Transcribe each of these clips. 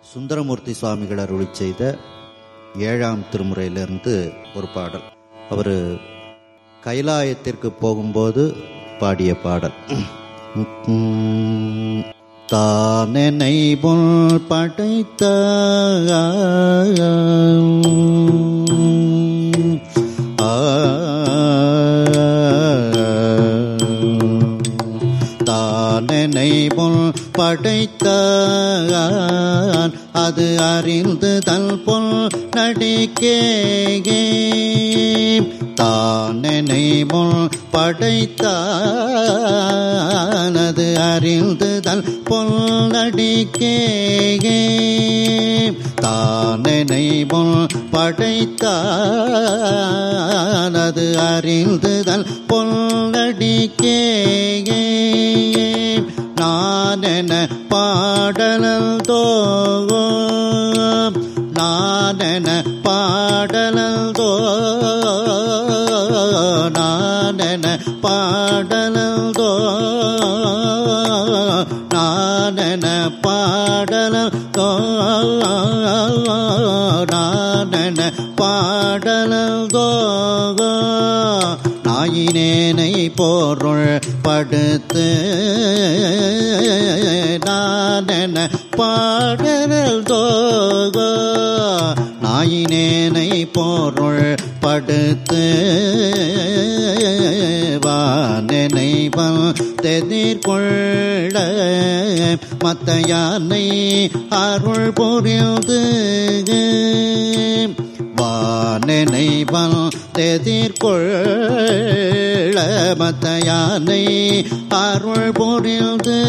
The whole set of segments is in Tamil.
சுந்தரமூர்த்தி சுவாமிகள் அருளி செய்த ஏழாம் திருமுறையிலிருந்து ஒரு பாடல் அவர் கைலாயத்திற்கு போகும்போது பாடிய பாடல் தானெனை புல் படைத்த தானெனை புல் படைத்தான் அது அறிந்து தல் பொல் நடிக்கே தானெனை முன் படைத்தான் அது அறிந்து தல் பொல் நடிக்கே தானெனை முன் படைத்தான் அது அறிந்து தல் பொல் நடிக்கே நானென பாடலந்தோ நானென பாடலந்தோ நானென பாடலந்தோ நானென பாடலந்தோ நானென பாடலந்தோ நாயினேனை பொருள் படுத்து நானென பாடல் தோகோ நாயினேனை பொருள் படுத்து வானெனை தெதிர்கொள்ள மத்த யானை அருள் புரிந்து வானனை தெதிர்கொள்ள மத்த யானை அருள் புரிந்து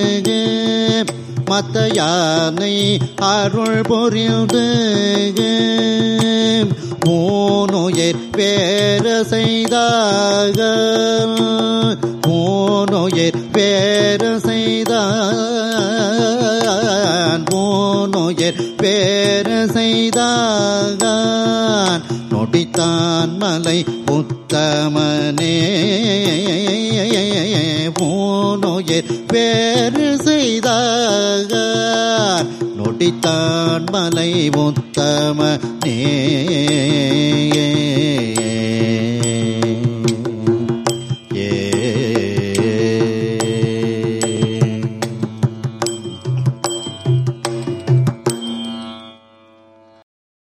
மத்த யானை அருள் புரிந்து மூனுயிர் பேர செய்தாக மூனுயிர் பேர செய்தான் மூனுயிர் பேர செய்தான் நொடித்தான் மலை உத்தமனே மூனுயிர் பேரு செய்தாக நொடித்தான் மலை உத்தமனே